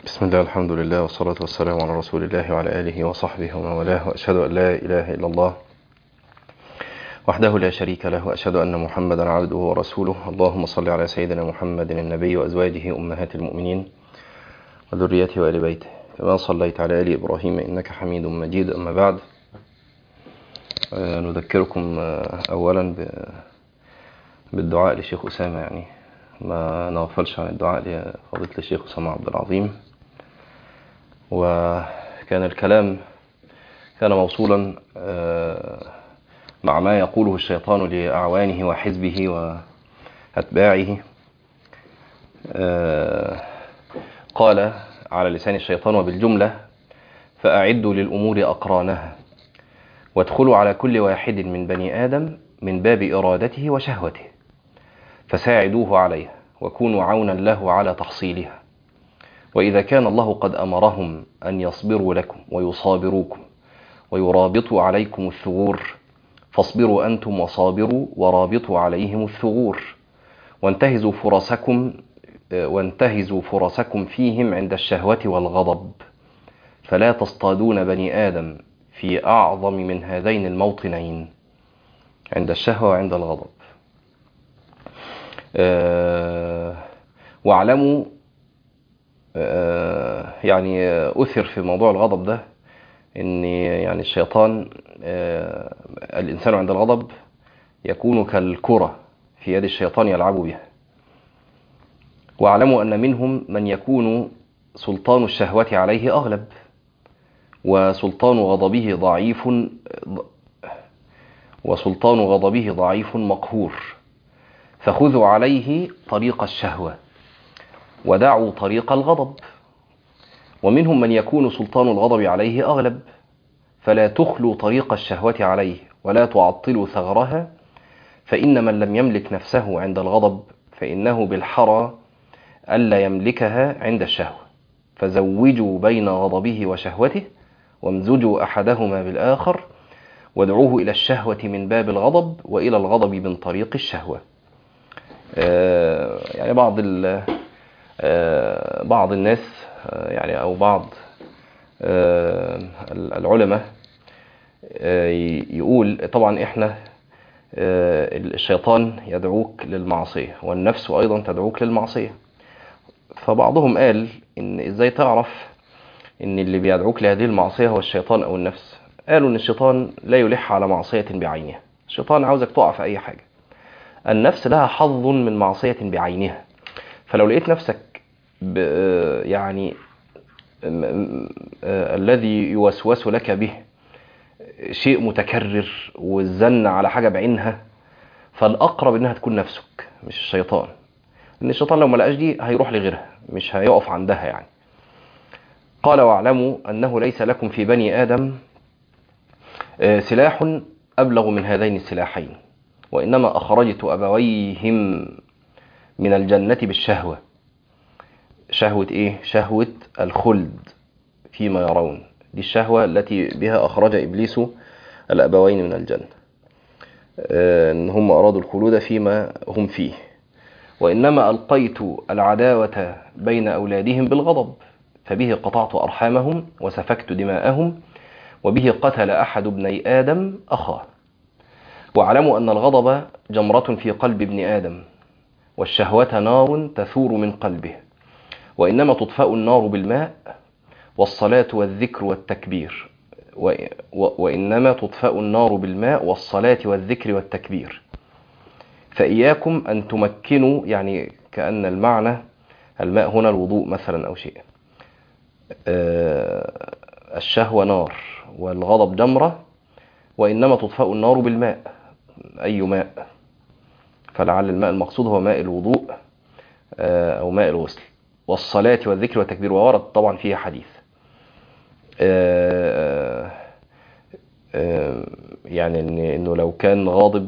بسم الله الحمد لله والصلاة والسلام على رسول الله وعلى آله وصحبه ومن والاه وأشهد أن لا إله إلا الله وحده لا شريك له وأشهد أن محمدا عبده ورسوله اللهم صل على سيدنا محمد النبي وأزواجه أمهات المؤمنين وذريته وآل بيته كما صليت على آل إبراهيم إنك حميد مجيد أما بعد نذكركم أولا بالدعاء لشيخ أسامة يعني ما نغفلش عن الدعاء لفضيلة الشيخ أسامة عبد العظيم وكان الكلام كان موصولا مع ما يقوله الشيطان لأعوانه وحزبه وأتباعه قال على لسان الشيطان وبالجملة فأعدوا للأمور أقرانها وادخلوا على كل واحد من بني آدم من باب إرادته وشهوته فساعدوه عليها وكونوا عونا له على تحصيلها وإذا كان الله قد أمرهم أن يصبروا لكم ويصابروكم ويرابطوا عليكم الثغور فاصبروا أنتم وصابروا ورابطوا عليهم الثغور وانتهزوا فرصكم وانتهزوا فرصكم فيهم عند الشهوة والغضب فلا تصطادون بني آدم في أعظم من هذين الموطنين عند الشهوة وعند الغضب أه واعلموا أه يعني أثر في موضوع الغضب ده ان يعني الشيطان أه الإنسان عند الغضب يكون كالكرة في يد الشيطان يلعب بها واعلموا أن منهم من يكون سلطان الشهوة عليه أغلب وسلطان غضبه ضعيف وسلطان غضبه ضعيف مقهور فخذوا عليه طريق الشهوة ودعوا طريق الغضب ومنهم من يكون سلطان الغضب عليه أغلب فلا تخلوا طريق الشهوة عليه ولا تعطلوا ثغرها فإن من لم يملك نفسه عند الغضب فإنه بالحرى ألا يملكها عند الشهوة فزوجوا بين غضبه وشهوته وامزجوا أحدهما بالآخر وادعوه إلى الشهوة من باب الغضب وإلى الغضب من طريق الشهوة يعني بعض بعض الناس يعني أو بعض العلماء يقول طبعا إحنا الشيطان يدعوك للمعصية والنفس أيضا تدعوك للمعصية فبعضهم قال إن إزاي تعرف إن اللي بيدعوك لهذه المعصية هو الشيطان أو النفس قالوا إن الشيطان لا يلح على معصية بعينها الشيطان عاوزك تقع في أي حاجة النفس لها حظ من معصية بعينها فلو لقيت نفسك يعني الذي يوسوس لك به شيء متكرر والزن على حاجة بعينها فالأقرب إنها تكون نفسك مش الشيطان لأن الشيطان لو ما لقاش دي هيروح لغيرها مش هيقف عندها يعني قال واعلموا أنه ليس لكم في بني آدم سلاح أبلغ من هذين السلاحين وإنما أخرجت أبويهم من الجنة بالشهوة شهوة إيه؟ شهوة الخلد فيما يرون دي الشهوة التي بها أخرج إبليس الأبوين من الجنة إن هم أرادوا الخلود فيما هم فيه وإنما ألقيت العداوة بين أولادهم بالغضب فبه قطعت أرحامهم وسفكت دماءهم وبه قتل أحد ابني آدم أخاه واعلموا أن الغضب جمرة في قلب ابن آدم والشهوة نار تثور من قلبه وإنما تطفأ النار بالماء والصلاة والذكر والتكبير و... و... وإنما تطفأ النار بالماء والصلاة والذكر والتكبير فإياكم أن تمكنوا يعني كأن المعنى الماء هنا الوضوء مثلا أو شيء أه الشهوة نار والغضب جمرة وإنما تطفأ النار بالماء أي ماء فلعل الماء المقصود هو ماء الوضوء أو ماء الغسل والصلاة والذكر والتكبير وورد طبعا فيها حديث يعني إنه لو كان غاضب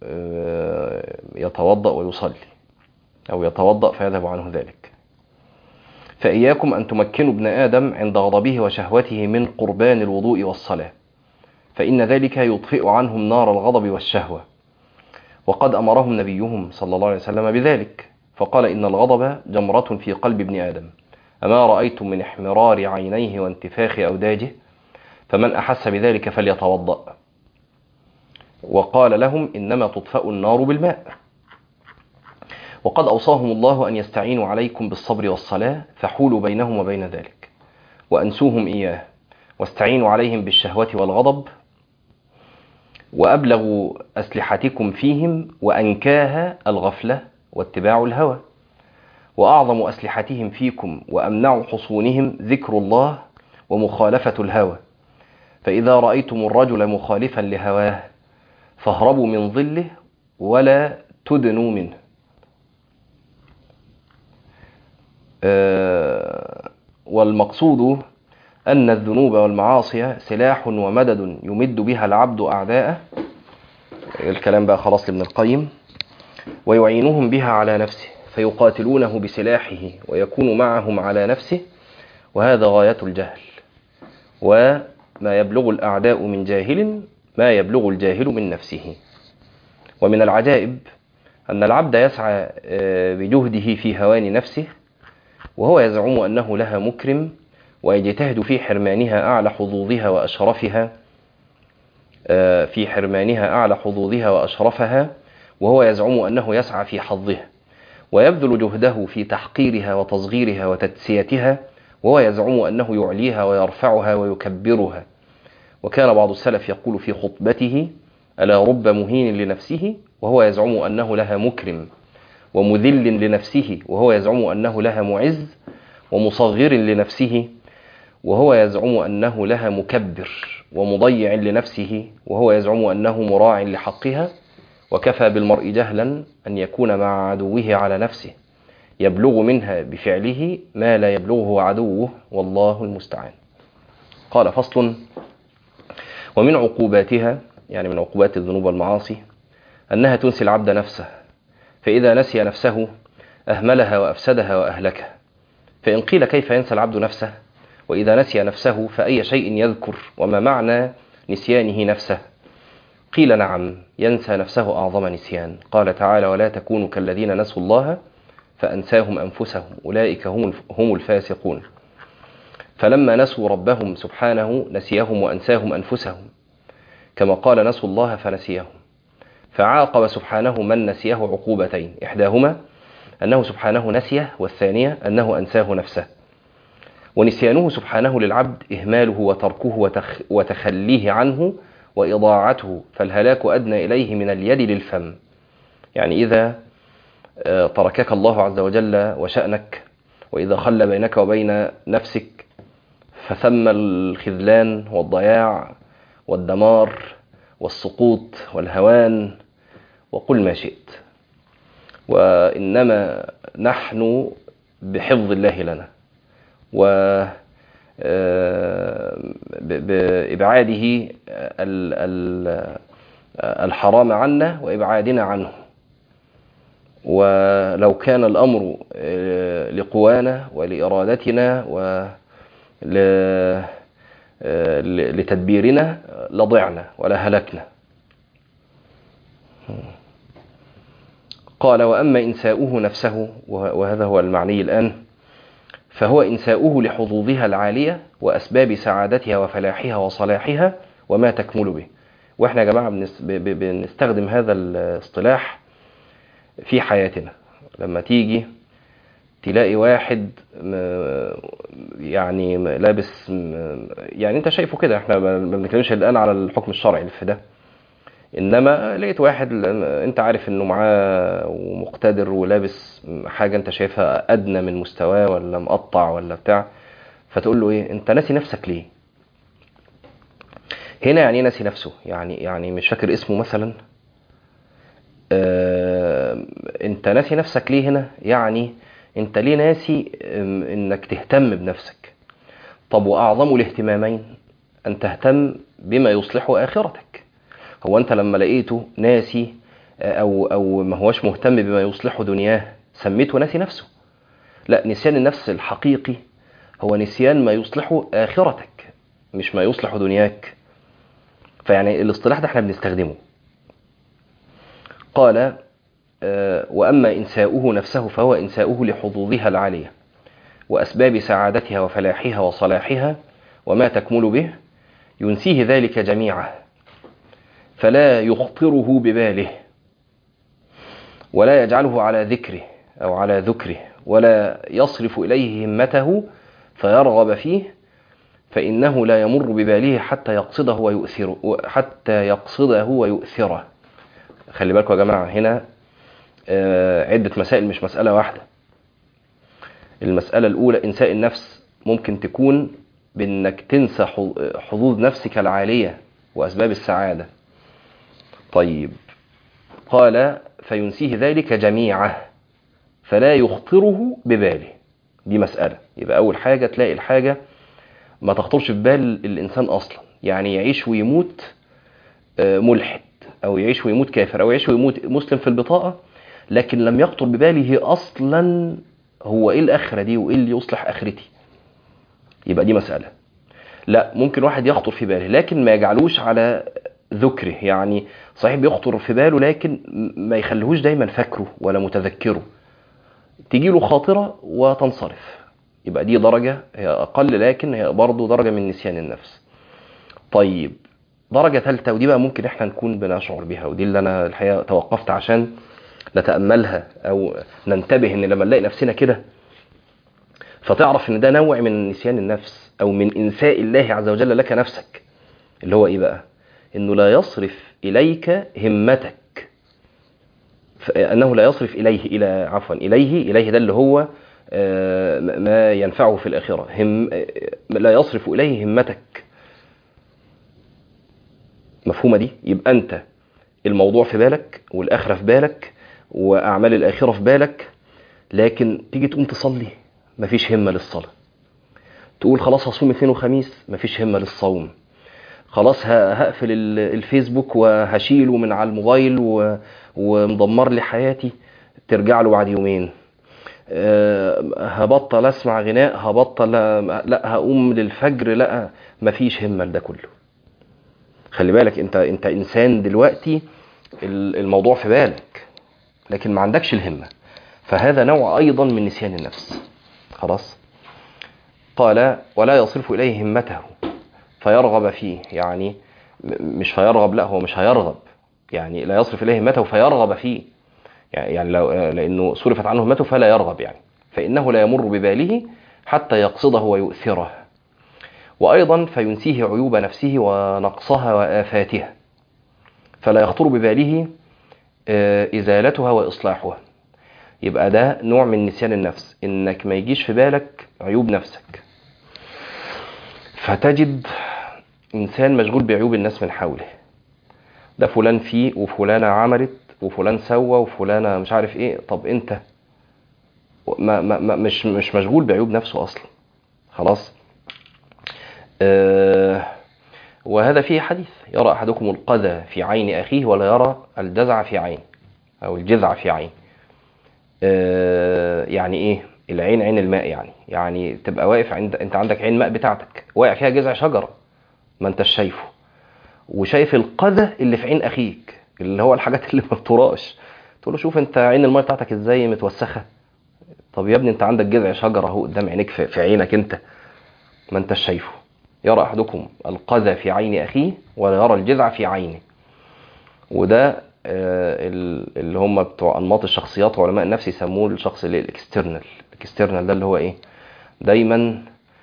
يتوضأ ويصلي أو يتوضأ فيذهب عنه ذلك فإياكم أن تمكنوا ابن آدم عند غضبه وشهوته من قربان الوضوء والصلاة فإن ذلك يطفئ عنهم نار الغضب والشهوة وقد أمرهم نبيهم صلى الله عليه وسلم بذلك فقال إن الغضب جمرة في قلب ابن آدم أما رأيتم من احمرار عينيه وانتفاخ أوداجه فمن أحس بذلك فليتوضأ وقال لهم إنما تطفأ النار بالماء وقد أوصاهم الله أن يستعينوا عليكم بالصبر والصلاة فحولوا بينهم وبين ذلك وأنسوهم إياه واستعينوا عليهم بالشهوة والغضب وأبلغوا أسلحتكم فيهم وأنكاها الغفلة واتباع الهوى وأعظم أسلحتهم فيكم وأمنع حصونهم ذكر الله ومخالفة الهوى فإذا رأيتم الرجل مخالفا لهواه فاهربوا من ظله ولا تدنوا منه والمقصود أن الذنوب والمعاصي سلاح ومدد يمد بها العبد أعداءه الكلام بقى خلاص لابن القيم ويعينهم بها على نفسه فيقاتلونه بسلاحه ويكون معهم على نفسه وهذا غاية الجهل وما يبلغ الأعداء من جاهل ما يبلغ الجاهل من نفسه ومن العجائب أن العبد يسعى بجهده في هوان نفسه وهو يزعم أنه لها مكرم ويجتهد في حرمانها أعلى حظوظها وأشرفها في حرمانها أعلى حظوظها وأشرفها وهو يزعم أنه يسعى في حظها ويبذل جهده في تحقيرها وتصغيرها وتدسيتها وهو يزعم أنه يعليها ويرفعها ويكبرها وكان بعض السلف يقول في خطبته ألا رب مهين لنفسه وهو يزعم أنه لها مكرم ومذل لنفسه وهو يزعم أنه لها معز ومصغر لنفسه وهو يزعم أنه لها مكبر ومضيع لنفسه وهو يزعم أنه مراع لحقها وكفى بالمرء جهلا أن يكون مع عدوه على نفسه يبلغ منها بفعله ما لا يبلغه عدوه والله المستعان قال فصل ومن عقوباتها يعني من عقوبات الذنوب والمعاصي أنها تنسي العبد نفسه فإذا نسي نفسه أهملها وأفسدها وأهلكها فإن قيل كيف ينسى العبد نفسه وإذا نسي نفسه فأي شيء يذكر وما معنى نسيانه نفسه قيل نعم ينسى نفسه أعظم نسيان قال تعالى ولا تكونوا كالذين نسوا الله فأنساهم أنفسهم أولئك هم هم الفاسقون فلما نسوا ربهم سبحانه نسيهم وأنساهم أنفسهم كما قال نسوا الله فنسيهم فعاقب سبحانه من نسيه عقوبتين إحداهما أنه سبحانه نسيه والثانية أنه أنساه نفسه ونسيانه سبحانه للعبد إهماله وتركه وتخ وتخليه عنه وإضاعته فالهلاك أدنى إليه من اليد للفم يعني إذا تركك الله عز وجل وشأنك وإذا خلى بينك وبين نفسك فثم الخذلان والضياع والدمار والسقوط والهوان وقل ما شئت وإنما نحن بحفظ الله لنا و بإبعاده الحرام عنا وإبعادنا عنه ولو كان الأمر لقوانا ولإرادتنا ولتدبيرنا لضعنا ولا هلكنا قال وأما إنساؤه نفسه وهذا هو المعني الآن فهو إنساؤه لحظوظها العالية وأسباب سعادتها وفلاحها وصلاحها وما تكمل به وإحنا يا جماعة بنستخدم هذا الاصطلاح في حياتنا لما تيجي تلاقي واحد يعني لابس يعني انت شايفه كده احنا ما بنتكلمش الان على الحكم الشرعي في ده انما لقيت واحد انت عارف انه معاه ومقتدر ولابس حاجه انت شايفها ادنى من مستواه ولا مقطع ولا بتاع فتقول له ايه انت ناسي نفسك ليه هنا يعني ايه ناسي نفسه يعني يعني مش فاكر اسمه مثلا اه انت ناسي نفسك ليه هنا يعني انت ليه ناسي انك تهتم بنفسك طب واعظم الاهتمامين ان تهتم بما يصلح اخرتك هو انت لما لقيته ناسي او او ما هوش مهتم بما يصلح دنياه سميته ناسي نفسه لا نسيان النفس الحقيقي هو نسيان ما يصلح اخرتك مش ما يصلح دنياك فيعني الاصطلاح ده احنا بنستخدمه قال واما انساؤه نفسه فهو انساؤه لحظوظها العاليه وأسباب سعادتها وفلاحها وصلاحها وما تكمل به ينسيه ذلك جميعه فلا يخطره بباله ولا يجعله على ذكره أو على ذكره ولا يصرف إليه همته فيرغب فيه فإنه لا يمر بباله حتى يقصده ويؤثره حتى يقصده ويؤثره خلي بالكم يا جماعة هنا عدة مسائل مش مسألة واحدة المسألة الأولى إنساء النفس ممكن تكون بأنك تنسى حظوظ نفسك العالية وأسباب السعادة طيب قال فينسيه ذلك جميعه فلا يخطره بباله دي مسألة يبقى أول حاجة تلاقي الحاجة ما تخطرش في بال الإنسان أصلا يعني يعيش ويموت ملحد أو يعيش ويموت كافر أو يعيش ويموت مسلم في البطاقة لكن لم يخطر بباله أصلا هو إيه الآخرة دي وإيه اللي يصلح آخرتي يبقى دي مسألة لا ممكن واحد يخطر في باله لكن ما يجعلوش على ذكره يعني صحيح بيخطر في باله لكن ما يخليهوش دايما فاكره ولا متذكره تجي له خاطرة وتنصرف يبقى دي درجة هي أقل لكن هي برضه درجة من نسيان النفس طيب درجة ثالثة ودي بقى ممكن احنا نكون بنشعر بها ودي اللي أنا الحقيقة توقفت عشان نتأملها أو ننتبه إن لما نلاقي نفسنا كده فتعرف إن ده نوع من نسيان النفس أو من إنساء الله عز وجل لك نفسك اللي هو إيه بقى؟ إنه لا يصرف إليك همتك أنه لا يصرف إليه إلى عفوا إليه إليه ده اللي هو ما ينفعه في الآخرة هم لا يصرف إليه همتك مفهومة دي يبقى أنت الموضوع في بالك والآخرة في بالك وأعمال الآخرة في بالك لكن تيجي تقوم تصلي مفيش همة للصلاة تقول خلاص هصوم اثنين وخميس مفيش همة للصوم خلاص هقفل الفيسبوك وهشيله من على الموبايل ومدمر لي حياتي ترجع له بعد يومين أه هبطل اسمع غناء هبطل لا هقوم للفجر لا مفيش همه لده كله خلي بالك انت انت انسان دلوقتي الموضوع في بالك لكن ما عندكش الهمه فهذا نوع ايضا من نسيان النفس خلاص قال ولا يصرف اليه همته فيرغب فيه يعني مش فيرغب لا هو مش هيرغب يعني لا يصرف اليه همته فيرغب فيه يعني لو لانه صرفت عنه همته فلا يرغب يعني فانه لا يمر بباله حتى يقصده ويؤثره وايضا فينسيه عيوب نفسه ونقصها وافاتها فلا يخطر بباله ازالتها واصلاحها يبقى ده نوع من نسيان النفس انك ما يجيش في بالك عيوب نفسك فتجد انسان مشغول بعيوب الناس من حوله ده فلان فيه وفلانة عملت وفلان سوى وفلانة مش عارف ايه طب انت ما ما ما مش مش مشغول بعيوب نفسه اصلا خلاص آه وهذا فيه حديث يرى احدكم القذى في عين اخيه ولا يرى الجزع في عين او الجذع في عين آه يعني ايه العين عين الماء يعني يعني تبقى واقف عند انت عندك عين ماء بتاعتك واقع فيها جذع شجره ما انتش شايفه وشايف القذى اللي في عين اخيك اللي هو الحاجات اللي ما بتراش تقول له شوف انت عين الماء بتاعتك ازاي متوسخه طب يا ابني انت عندك جذع شجره اهو قدام عينيك في, في عينك انت ما انتش شايفه يرى احدكم القذى في عين اخيه ولا يرى الجذع في عينه وده اللي هم بتوع انماط الشخصيات وعلماء النفس يسموه الشخص اللي الاكسترنال الاكسترنال ده اللي هو ايه دايما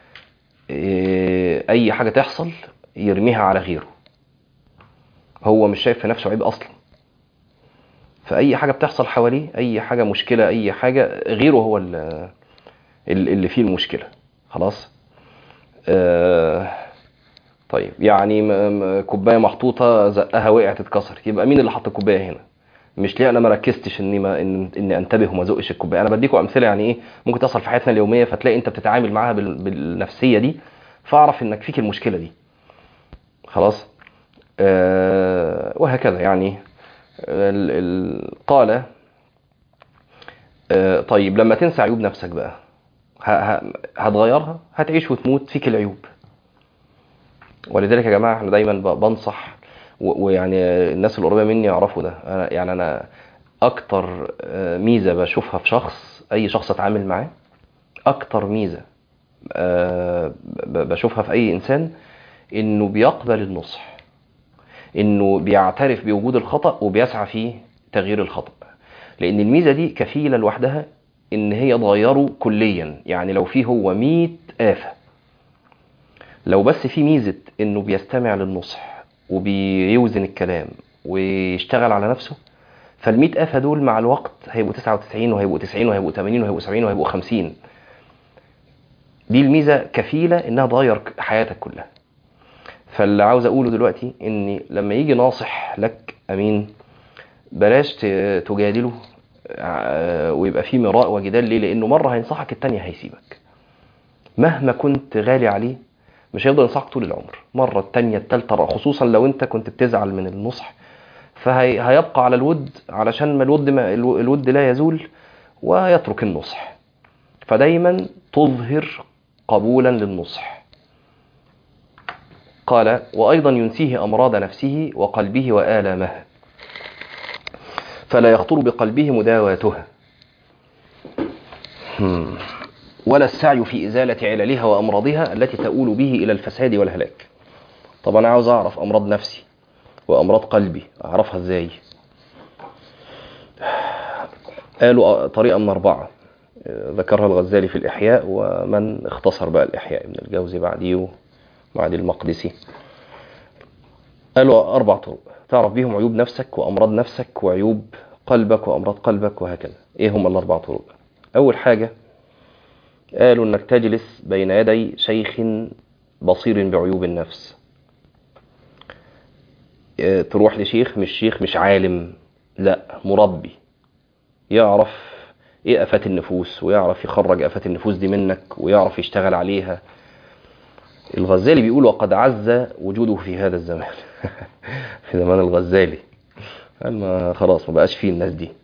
إيه اي حاجه تحصل يرميها على غيره هو مش شايف في نفسه عيب اصلا فاي حاجه بتحصل حواليه اي حاجه مشكله اي حاجه غيره هو اللي فيه المشكله خلاص آه طيب يعني كوبايه محطوطه زقها وقعت اتكسرت يبقى مين اللي حط الكوبايه هنا مش ليه انا ما ركزتش اني ما إن اني انتبه وما ازقش الكوبايه انا بديكم امثله يعني ايه ممكن تحصل في حياتنا اليوميه فتلاقي انت بتتعامل معاها بالنفسيه دي فاعرف انك فيك المشكله دي خلاص آه وهكذا يعني ال ال قال آه طيب لما تنسى عيوب نفسك بقى هتغيرها هتعيش وتموت فيك العيوب ولذلك يا جماعه احنا دايما بنصح ويعني الناس القريبه مني يعرفوا ده أنا يعني انا اكتر ميزه بشوفها في شخص اي شخص اتعامل معاه اكتر ميزه آه، ب- بشوفها في اي انسان انه بيقبل النصح انه بيعترف بوجود الخطا وبيسعى في تغيير الخطا لان الميزه دي كفيله لوحدها ان هي تغيره كليا يعني لو في هو 100 آفة لو بس في ميزة انه بيستمع للنصح وبيوزن الكلام ويشتغل على نفسه فال100 آفة دول مع الوقت هيبقوا 99 وهيبقوا 90 وهيبقوا 80 وهيبقوا 70 وهيبقوا 50 دي الميزة كفيلة انها تغير حياتك كلها فاللي عاوز اقوله دلوقتي ان لما يجي ناصح لك امين بلاش ت- تجادله آه، ويبقى فيه مراء وجدال ليه لانه مره هينصحك التانية هيسيبك مهما كنت غالي عليه مش هيفضل ينصحك طول العمر مره التانية التالتة خصوصا لو انت كنت بتزعل من النصح فهيبقى على الود علشان ما الود ما الو- الود لا يزول ويترك النصح فدايما تظهر قبولا للنصح قال وايضا ينسيه امراض نفسه وقلبه والامه فلا يخطر بقلبه مداواتها هم. ولا السعي في إزالة عللها وأمراضها التي تؤول به إلى الفساد والهلاك طب أنا عاوز أعرف أمراض نفسي وأمراض قلبي أعرفها إزاي قالوا طريقة من أربعة ذكرها الغزالي في الإحياء ومن اختصر بقى الإحياء ابن الجوزي بعديه وبعد المقدسي قالوا أربع طرق تعرف بيهم عيوب نفسك وأمراض نفسك وعيوب قلبك وأمراض قلبك وهكذا إيه هم الأربع طرق أول حاجة قالوا إنك تجلس بين يدي شيخ بصير بعيوب النفس إيه، تروح لشيخ مش شيخ مش عالم لا مربي يعرف ايه افات النفوس ويعرف يخرج افات النفوس دي منك ويعرف يشتغل عليها الغزالي بيقول وقد عز وجوده في هذا الزمان في زمان الغزالي قال ما خلاص ما بقاش فيه الناس دي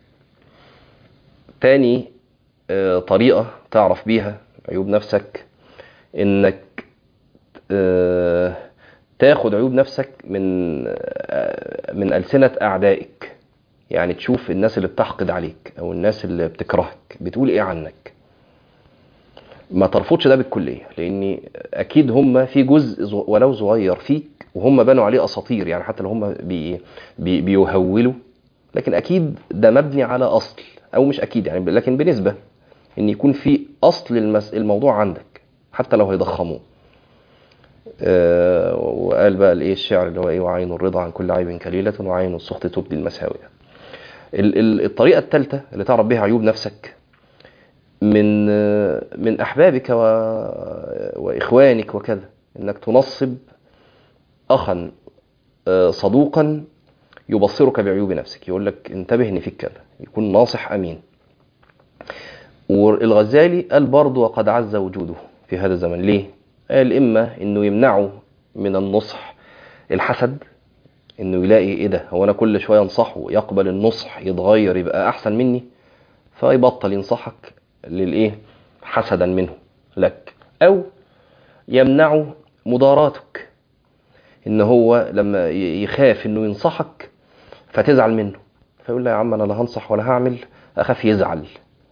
تاني آه، طريقة تعرف بيها عيوب نفسك انك آه، تاخد عيوب نفسك من آه، من ألسنة أعدائك يعني تشوف الناس اللي بتحقد عليك أو الناس اللي بتكرهك بتقول إيه عنك ما ترفضش ده بالكلية لأن أكيد هم في جزء ز- ولو صغير فيك وهم بنوا عليه أساطير يعني حتى لو هم بي بي بيهولوا لكن أكيد ده مبني على أصل أو مش أكيد يعني لكن بنسبة إن يكون في أصل المس... الموضوع عندك حتى لو هيضخموه آه، وقال بقى الايه الشعر اللي هو ايه وعين الرضا عن كل عيب كليلة وعين السخط تبدي المساوئ ال- ال- الطريقة الثالثة اللي تعرف بيها عيوب نفسك من آه، من احبابك و... واخوانك وكذا انك تنصب اخا آه، صدوقا يبصرك بعيوب نفسك يقول لك انتبه ان فيك كذا يكون ناصح امين والغزالي قال برضه وقد عز وجوده في هذا الزمن ليه قال اما انه يمنعه من النصح الحسد انه يلاقي ايه ده هو انا كل شويه انصحه يقبل النصح يتغير يبقى احسن مني فيبطل ينصحك للايه حسدا منه لك او يمنعه مضاراتك ان هو لما ي- يخاف انه ينصحك فتزعل منه فيقول له يا عم انا لا هنصح ولا هعمل اخاف يزعل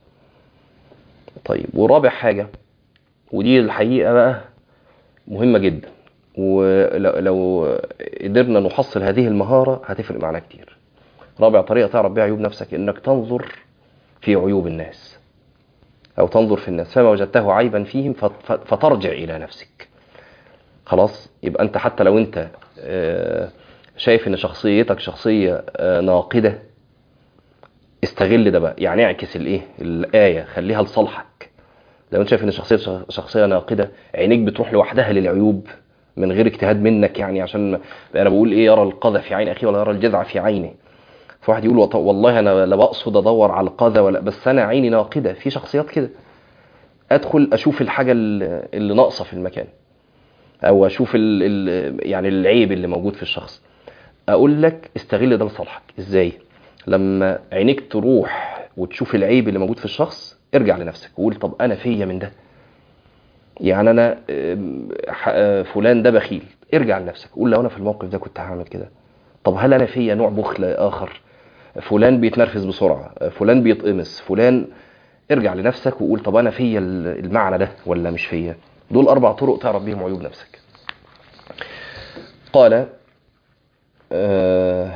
طيب ورابع حاجه ودي الحقيقه بقى مهمه جدا ولو لو قدرنا نحصل هذه المهاره هتفرق معنا كتير رابع طريقه تعرف بيها عيوب نفسك انك تنظر في عيوب الناس او تنظر في الناس فما وجدته عيبا فيهم فت- فت- فترجع الى نفسك خلاص يبقى انت حتى لو انت آه، شايف ان شخصيتك شخصيه آه، ناقده استغل ده بقى يعني اعكس الايه الايه خليها لصالحك لو انت شايف ان شخصيه شخصيه ناقده عينيك بتروح لوحدها للعيوب من غير اجتهاد منك يعني عشان ما- انا بقول ايه يرى القذى في عين اخيه ولا يرى الجذع في عينه فواحد يقول وط- والله انا لا بقصد ادور على القذى ولا بس انا عيني ناقده في شخصيات كده ادخل اشوف الحاجه اللي اللي ناقصه في المكان او اشوف ال ال يعني العيب اللي موجود في الشخص اقول لك استغل ده لصالحك ازاي لما عينيك تروح وتشوف العيب اللي موجود في الشخص ارجع لنفسك وقول طب انا فيا من ده يعني انا آم، ح- آه، فلان ده بخيل ارجع لنفسك قول لو انا في الموقف ده كنت هعمل كده طب هل انا فيا نوع بخل اخر فلان بيتنرفز بسرعه فلان بيتقمص فلان ارجع لنفسك وقول طب انا فيا المعنى ده ولا مش فيا دول اربع طرق تعرف بيهم عيوب نفسك قال آه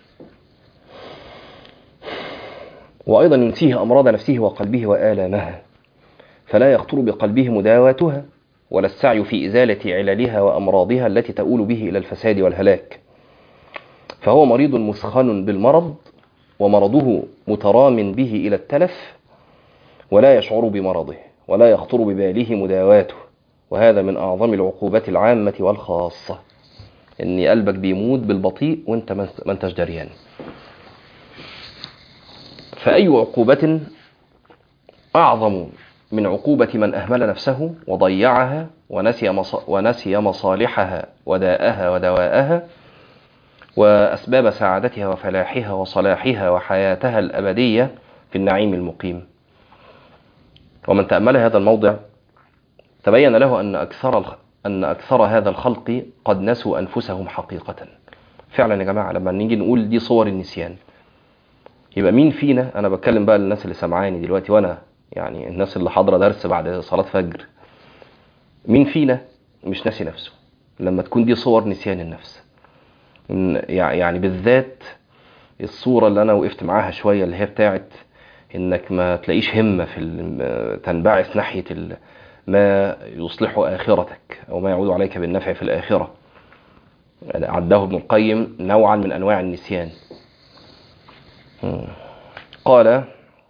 وأيضا ينسيه أمراض نفسه وقلبه وآلامها فلا يخطر بقلبه مداواتها ولا السعي في إزالة عللها وأمراضها التي تؤول به إلى الفساد والهلاك فهو مريض مسخن بالمرض ومرضه مترام به إلى التلف ولا يشعر بمرضه ولا يخطر بباله مداواته وهذا من أعظم العقوبات العامة والخاصة إن قلبك بيموت بالبطيء وانت ما انتش دريان فأي عقوبة أعظم من عقوبة من أهمل نفسه وضيعها ونسي, مص... ونسي مصالحها وداءها ودواءها وأسباب سعادتها وفلاحها وصلاحها وحياتها الأبدية في النعيم المقيم ومن تأمل هذا الموضع تبين له أن أكثر أن أكثر هذا الخلق قد نسوا أنفسهم حقيقة فعلا يا جماعة لما نيجي نقول دي صور النسيان يبقى مين فينا أنا بتكلم بقى للناس اللي سمعاني دلوقتي وأنا يعني الناس اللي حاضرة درس بعد صلاة فجر مين فينا مش ناسي نفسه لما تكون دي صور نسيان النفس يعني بالذات الصورة اللي أنا وقفت معاها شوية اللي هي بتاعت إنك ما تلاقيش همة في تنبعث ناحية ما يصلح آخرتك أو ما يعود عليك بالنفع في الآخرة عده ابن القيم نوعا من أنواع النسيان قال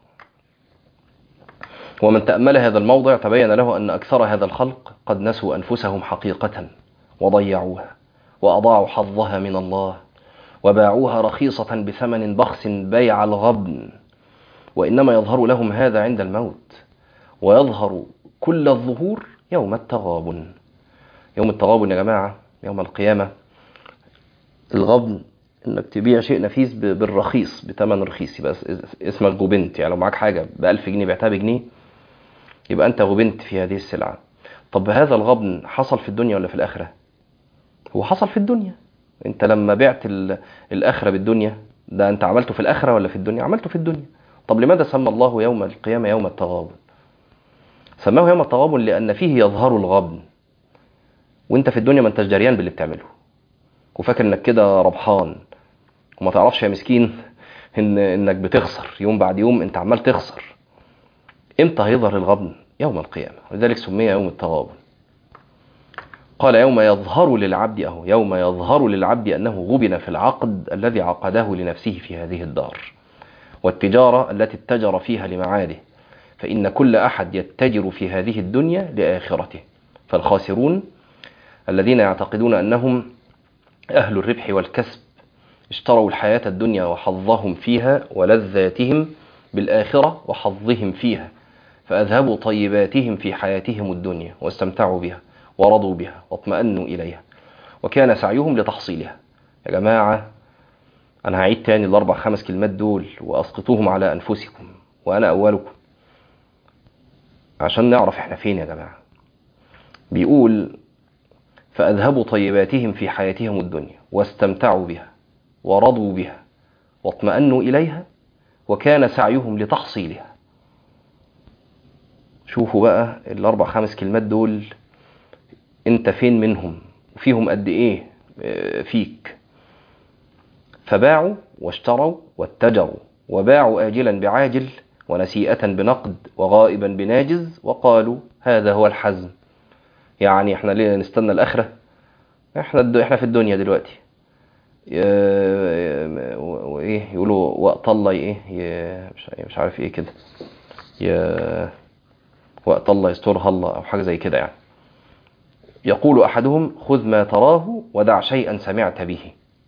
ومن تأمل هذا الموضع تبين له أن أكثر هذا الخلق قد نسوا أنفسهم حقيقة وضيعوها وأضاعوا حظها من الله وباعوها رخيصة بثمن بخس بيع الغبن وإنما يظهر لهم هذا عند الموت ويظهر كل الظهور يوم التغابن يوم التغابن يا جماعة يوم القيامة الغبن انك تبيع شيء نفيس بالرخيص بثمن رخيص يبقى اسمك غبنت يعني لو معاك حاجة ب 1000 جنيه بعتها بجنيه يبقى انت غبنت في هذه السلعة طب هذا الغبن حصل في الدنيا ولا في الآخرة هو حصل في الدنيا انت لما بعت الآخرة بالدنيا ده انت عملته في الآخرة ولا في الدنيا عملته في الدنيا طب لماذا سمى الله يوم القيامة يوم التغابن سماه يوم التغابن لأن فيه يظهر الغبن وانت في الدنيا ما انتش جريان باللي بتعمله وفاكر انك كده ربحان وما تعرفش يا مسكين ان انك بتخسر يوم بعد يوم انت عمال تخسر امتى هيظهر الغبن يوم القيامة ولذلك سمي يوم التغابن قال يوم يظهر للعبد أهو يوم يظهر للعبد أنه غبن في العقد الذي عقده لنفسه في هذه الدار والتجارة التي اتجر فيها لمعاده فإن كل أحد يتجر في هذه الدنيا لآخرته فالخاسرون الذين يعتقدون أنهم أهل الربح والكسب اشتروا الحياة الدنيا وحظهم فيها ولذاتهم بالآخرة وحظهم فيها فأذهبوا طيباتهم في حياتهم الدنيا واستمتعوا بها ورضوا بها واطمأنوا إليها وكان سعيهم لتحصيلها يا جماعة أنا هعيد تاني الأربع خمس كلمات دول وأسقطوهم على أنفسكم وأنا أولكم عشان نعرف احنا فين يا جماعة بيقول فأذهبوا طيباتهم في حياتهم الدنيا واستمتعوا بها ورضوا بها واطمأنوا إليها وكان سعيهم لتحصيلها شوفوا بقى الأربع خمس كلمات دول انت فين منهم وفيهم قد ايه فيك فباعوا واشتروا واتجروا وباعوا آجلا بعاجل ونسيئة بنقد وغائبا بناجز وقالوا هذا هو الحزم يعني احنا ليه نستنى الآخرة احنا احنا في الدنيا دلوقتي وايه يقولوا وقت الله ايه مش مش عارف ايه كده وقت الله يسترها الله او حاجه زي كده يعني يقول احدهم خذ ما تراه ودع شيئا سمعت به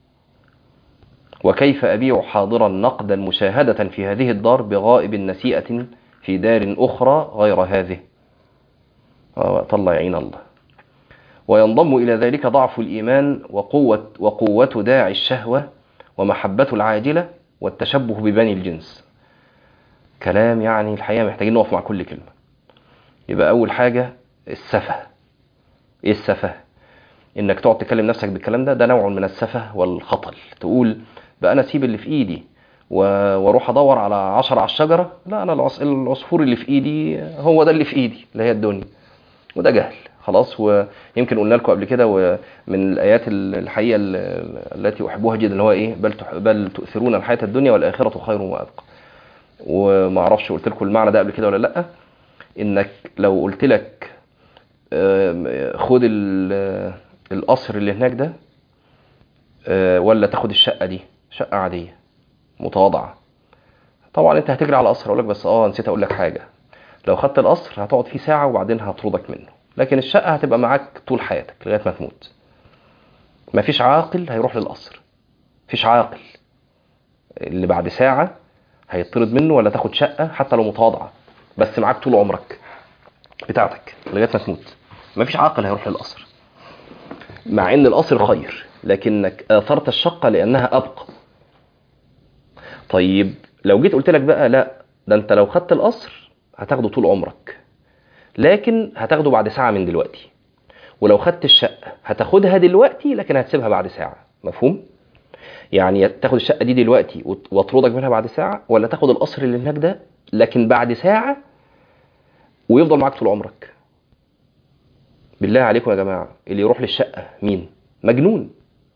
وكيف ابيع حاضرا نقدا مشاهده في هذه الدار بغائب نسيئه في دار اخرى غير هذه وقت الله يعين الله وينضم إلى ذلك ضعف الإيمان وقوة, وقوة داعي الشهوة ومحبة العاجلة والتشبه ببني الجنس كلام يعني الحقيقة محتاجين نقف مع كل كلمة يبقى أول حاجة السفه إيه السفه؟ إنك تقعد تكلم نفسك بالكلام ده ده نوع من السفه والخطل تقول بقى أنا أسيب اللي في إيدي و- واروح ادور على عشرة على الشجره لا انا العص- العصفور اللي في ايدي هو ده اللي في ايدي اللي هي الدنيا وده جهل خلاص ويمكن قلنا لكم قبل كده ومن الايات ال- الحقيقه ال- التي احبها جدا اللي هو ايه بل تح- بل تؤثرون الحياه الدنيا والاخره خير وابقى وما اعرفش قلت لكم المعنى ده قبل كده ولا لا انك لو قلت لك آم، خد ال- القصر اللي هناك ده آه، ولا تاخد الشقه دي شقه عاديه متواضعه طبعا انت هتجري على القصر اقول لك بس اه نسيت اقول لك حاجه لو خدت القصر هتقعد فيه ساعه وبعدين هطردك منه لكن الشقه هتبقى معاك طول حياتك لغايه ما تموت مفيش عاقل هيروح للقصر مفيش عاقل اللي بعد ساعه هيطرد منه ولا تاخد شقه حتى لو متواضعه بس معاك طول عمرك بتاعتك لغايه ما تموت مفيش عاقل هيروح للقصر مع ان القصر خير لكنك اثرت الشقه لانها ابقى طيب لو جيت قلت لك بقى لا ده انت لو خدت القصر هتاخده طول عمرك لكن هتاخده بعد ساعه من دلوقتي ولو خدت الشقه هتاخدها دلوقتي لكن هتسيبها بعد ساعه مفهوم يعني تاخد الشقه دي دلوقتي وت- واطردك منها بعد ساعه ولا تاخد القصر اللي هناك ده لكن بعد ساعه ويفضل معاك طول عمرك بالله عليكم يا جماعه اللي يروح للشقه مين مجنون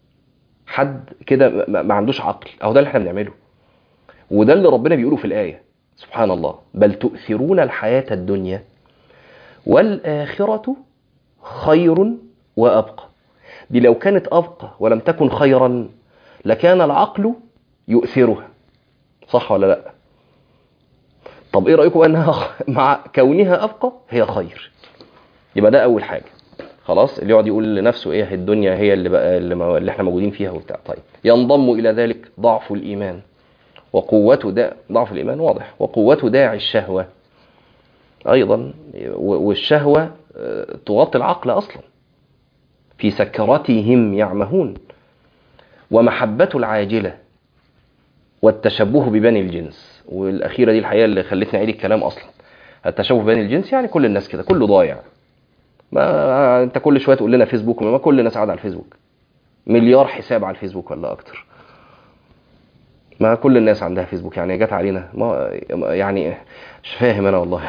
حد كده ما ما عندوش عقل اهو ده اللي احنا بنعمله وده اللي ربنا بيقوله في الايه سبحان الله بل تؤثرون الحياه الدنيا والاخره خير وابقى دي لو كانت ابقى ولم تكن خيرا لكان العقل يؤثرها صح ولا لا طب ايه رايكم بقى انها مع كونها ابقى هي خير يبقى ده اول حاجه خلاص اللي يقعد يقول لنفسه ايه الدنيا هي اللي بقى اللي, ما اللي احنا موجودين فيها وبتاع طيب ينضم الى ذلك ضعف الايمان وقوة دا ضعف الايمان واضح وقوة داعي الشهوة ايضا و- والشهوة آه، تغطي العقل اصلا في سكرتهم يعمهون ومحبة العاجلة والتشبه ببني الجنس والاخيرة دي الحقيقة اللي خلتني اعيد الكلام اصلا التشبه ببني الجنس يعني كل الناس كده كله ضايع ما انت كل شويه تقول لنا فيسبوك ما كل الناس قاعده على الفيسبوك مليار حساب على الفيسبوك ولا اكتر ما كل الناس عندها فيسبوك يعني جت علينا ما يعني مش فاهم انا والله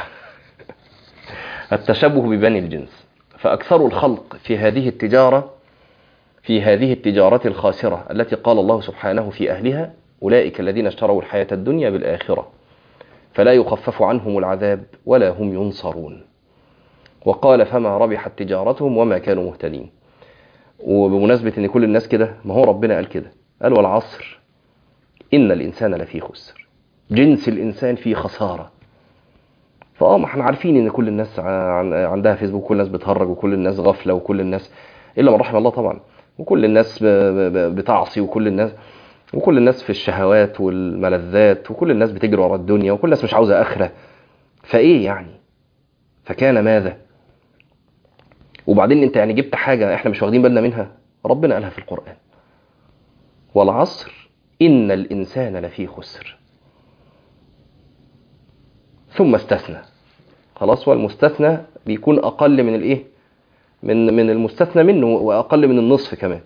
التشبه ببني الجنس فاكثر الخلق في هذه التجاره في هذه التجارة الخاسرة التي قال الله سبحانه في أهلها أولئك الذين اشتروا الحياة الدنيا بالآخرة فلا يخفف عنهم العذاب ولا هم ينصرون وقال فما ربحت تجارتهم وما كانوا مهتدين وبمناسبة ان كل الناس كده ما هو ربنا قال كده قال والعصر ان الانسان لفي خسر جنس الانسان فيه خسارة فاه ما احنا عارفين ان كل الناس عن- عندها فيسبوك وكل الناس بتهرج وكل الناس غفلة وكل الناس الا من رحم الله طبعا وكل الناس ب- ب- بتعصي وكل الناس وكل الناس في الشهوات والملذات وكل الناس بتجري ورا الدنيا وكل الناس مش عاوزة اخرة فايه يعني فكان ماذا وبعدين انت يعني جبت حاجة احنا مش واخدين بالنا منها ربنا قالها في القرآن والعصر إن الإنسان لفي خسر ثم استثنى خلاص والمستثنى بيكون أقل من الإيه من من المستثنى منه وأقل من النصف كمان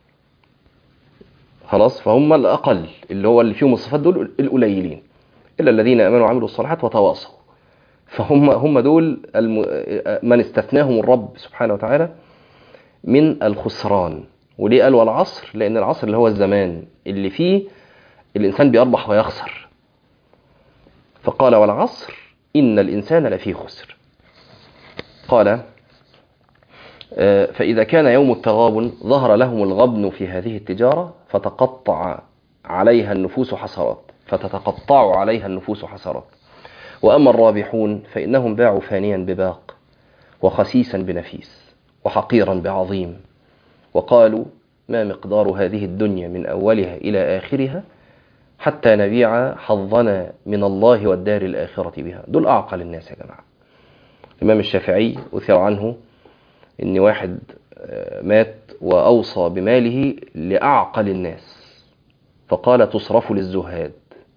خلاص فهم الأقل اللي هو اللي فيهم الصفات دول القليلين إلا الذين آمنوا وعملوا الصالحات وتواصوا فهم هم دول الم... من استثناهم الرب سبحانه وتعالى من الخسران وليه قال والعصر لأن العصر اللي هو الزمان اللي فيه الإنسان بيربح ويخسر فقال والعصر إن الإنسان لفي خسر قال آه، فإذا كان يوم التغابن ظهر لهم الغبن في هذه التجارة فتقطع عليها النفوس حسرات فتتقطع عليها النفوس حسرات وأما الرابحون فإنهم باعوا فانيا بباق وخسيسا بنفيس وحقيرا بعظيم وقالوا ما مقدار هذه الدنيا من أولها إلى آخرها حتى نبيع حظنا من الله والدار الآخرة بها دول أعقل الناس يا جماعة الإمام الشافعي أثر عنه إن واحد آه، مات وأوصى بماله لأعقل الناس فقال تصرف للزهاد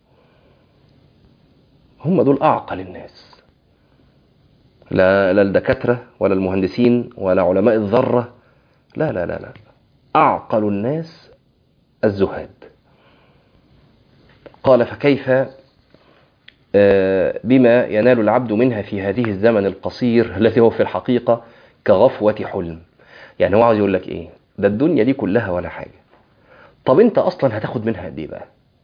هم دول أعقل الناس لا لا الدكاترة ولا المهندسين ولا علماء الذرة لا لا لا لا أعقل الناس الزهاد قال فكيف آه، بما ينال العبد منها في هذه الزمن القصير الذي هو في الحقيقة كغفوة حلم يعني هو عاوز يقول لك ايه ده الدنيا دي كلها ولا حاجة طب انت اصلا هتاخد منها قد ايه بقى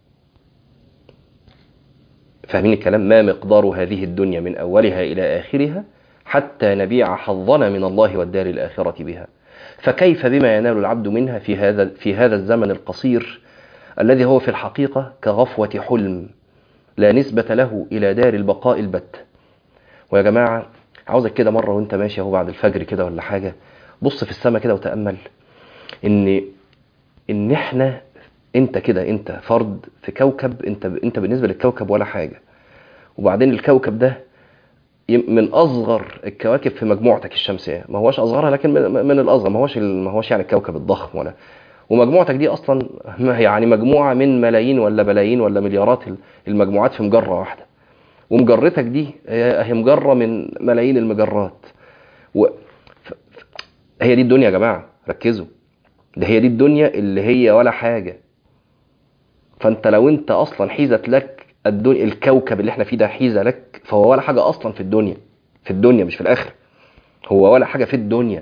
فاهمين الكلام ما مقدار هذه الدنيا من اولها الى اخرها حتى نبيع حظنا من الله والدار الاخرة بها فكيف بما ينال العبد منها في هذا في هذا الزمن القصير الذي هو في الحقيقة كغفوة حلم لا نسبة له إلى دار البقاء البت ويا جماعة عاوزك كده مرة وانت ماشي اهو بعد الفجر كده ولا حاجة بص في السماء كده وتأمل ان ان احنا انت كده انت فرد في كوكب انت انت بالنسبة للكوكب ولا حاجة وبعدين الكوكب ده يم- من اصغر الكواكب في مجموعتك الشمسيه ما هوش اصغرها لكن من, من الاصغر ما هوش ال- ما هوش يعني الكوكب الضخم ولا ومجموعتك دي اصلا ما هي يعني مجموعه من ملايين ولا بلايين ولا مليارات ال- المجموعات في مجره واحده ومجرتك دي هي هي مجره من ملايين المجرات و... ف... ف... هي دي الدنيا يا جماعه ركزوا ده هي دي الدنيا اللي هي ولا حاجه فانت لو انت اصلا حيزت لك الدنيا الكوكب اللي احنا فيه ده حيزه لك فهو ولا حاجه اصلا في الدنيا في الدنيا مش في الاخره هو ولا حاجه في الدنيا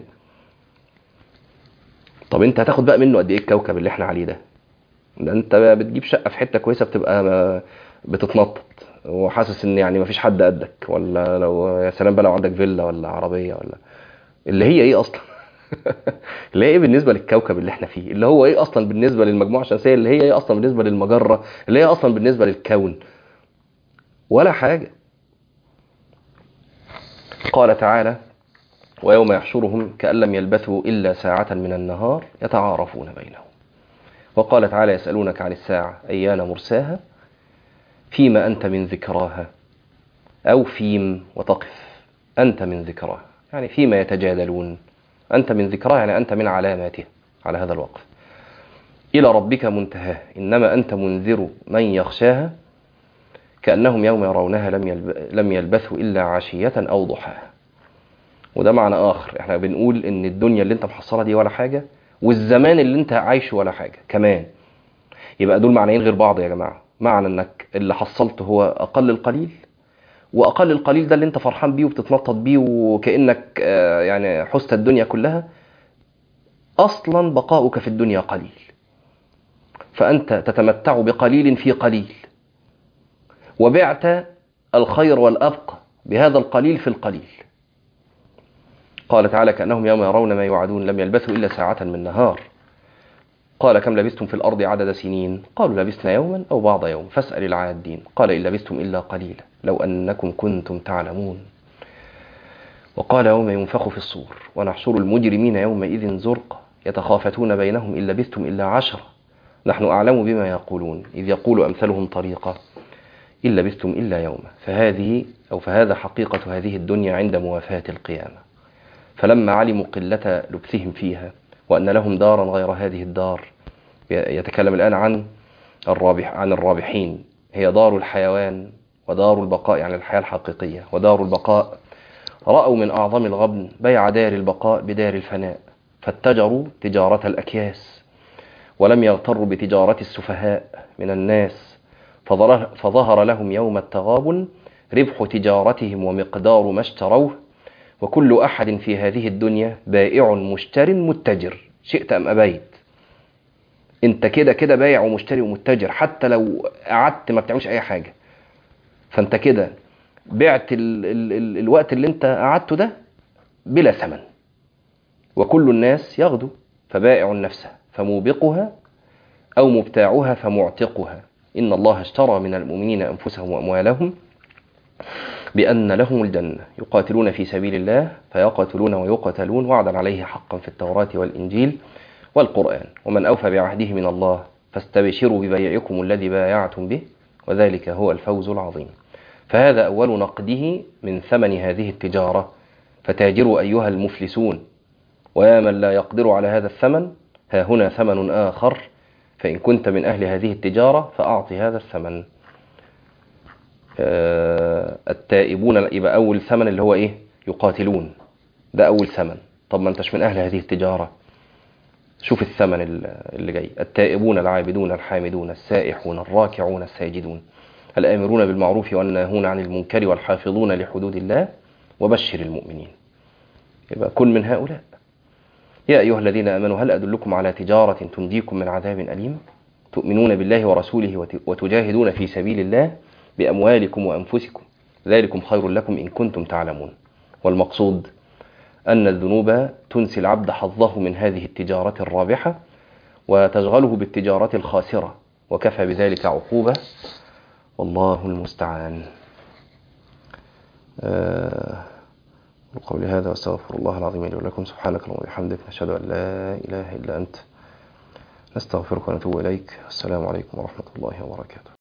طب انت هتاخد بقى منه قد ايه الكوكب اللي احنا عليه ده ده انت بقى بتجيب شقه في حته كويسه بتبقى ما- بتتنطط وحاسس ان يعني مفيش حد قدك ولا لو يا سلام بقى لو عندك فيلا ولا عربيه ولا اللي هي ايه اصلا اللي هي ايه بالنسبه للكوكب اللي احنا فيه اللي هو ايه اصلا بالنسبه للمجموعه الشمسيه اللي هي ايه اصلا بالنسبه للمجره اللي هي اصلا بالنسبه للكون ولا حاجه قال تعالى ويوم يحشرهم كأن لم يلبثوا إلا ساعة من النهار يتعارفون بينهم وقال تعالى يسألونك عن الساعة أيان مرساها فيما أنت من ذكراها أو فيم وتقف أنت من ذكراها يعني فيما يتجادلون أنت من ذكراها يعني أنت من علاماته على هذا الوقف إلى ربك منتهاه إنما أنت منذر من يخشاها كأنهم يوم يرونها لم يلب... لم يلبثوا إلا عشية أو ضحاها وده معنى آخر احنا بنقول إن الدنيا اللي أنت محصلها دي ولا حاجة والزمان اللي أنت عايشه ولا حاجة كمان يبقى دول معنيين غير بعض يا جماعة معنى إنك اللي حصلته هو أقل القليل وأقل القليل ده اللي أنت فرحان بيه وبتتنطط بيه وكأنك آه، يعني حست الدنيا كلها أصلا بقاؤك في الدنيا قليل فأنت تتمتع بقليل في قليل وبعت الخير والأبقى بهذا القليل في القليل قال تعالى كأنهم يوم يرون ما يوعدون لم يلبثوا إلا ساعة من نهار قال كم لبثتم في الأرض عدد سنين قالوا لبثنا يوما أو بعض يوم فاسأل العادين قال إن لبثتم إلا قليلا لو أنكم كنتم تعلمون وقال يوم ينفخ في الصور ونحشر المجرمين يومئذ زرقا يتخافتون بينهم إن لبثتم إلا عشرة نحن أعلم بما يقولون إذ يقول أمثلهم طريقا إن لبثتم إلا يوما فهذه أو فهذا حقيقة هذه الدنيا عند موافاة القيامة فلما علموا قلة لبثهم فيها وأن لهم دارا غير هذه الدار يتكلم الآن عن الرابح عن الرابحين هي دار الحيوان ودار البقاء يعني الحياة الحقيقية ودار البقاء رأوا من أعظم الغبن بيع دار البقاء بدار الفناء فاتجروا تجارة الأكياس ولم يغتروا بتجارة السفهاء من الناس فظهر, فظهر لهم يوم التغابن ربح تجارتهم ومقدار ما اشتروه وكل أحد في هذه الدنيا بائع مشتر متجر شئت أم أبيت انت كده كده بايع ومشتري ومتجر حتى لو قعدت ما بتعملش اي حاجة فانت كده بعت ال ال ال الوقت اللي انت قعدته ده بلا ثمن وكل الناس يغدو فبائع نفسه فموبقها أو مبتاعها فمعتقها إن الله اشترى من المؤمنين أنفسهم وأموالهم بأن لهم الجنة يقاتلون في سبيل الله فيقاتلون ويقتلون وعدا عليه حقا في التوراة والإنجيل والقرآن ومن أوفى بعهده من الله فاستبشروا ببيعكم الذي بايعتم به وذلك هو الفوز العظيم فهذا أول نقده من ثمن هذه التجارة فتاجروا أيها المفلسون ويا من لا يقدر على هذا الثمن ها هنا ثمن آخر فإن كنت من أهل هذه التجارة فأعطي هذا الثمن آه التائبون يبقى أول ثمن اللي هو إيه يقاتلون ده أول ثمن طب ما أنتش من أهل هذه التجارة شوف الثمن اللي جاي التائبون العابدون الحامدون السائحون الراكعون الساجدون الآمرون بالمعروف والناهون عن المنكر والحافظون لحدود الله وبشر المؤمنين يبقى كن من هؤلاء يا أيها الذين آمنوا هل أدلكم على تجارة تنجيكم من عذاب أليم تؤمنون بالله ورسوله وتجاهدون في سبيل الله بأموالكم وأنفسكم ذلكم خير لكم إن كنتم تعلمون والمقصود أن الذنوب تنسي العبد حظه من هذه التجارة الرابحة وتشغله بالتجارة الخاسرة وكفى بذلك عقوبة والله المستعان أه قولي هذا واستغفر الله العظيم لي ولكم سبحانك اللهم وبحمدك نشهد أن لا إله إلا أنت نستغفرك ونتوب إليك السلام عليكم ورحمة الله وبركاته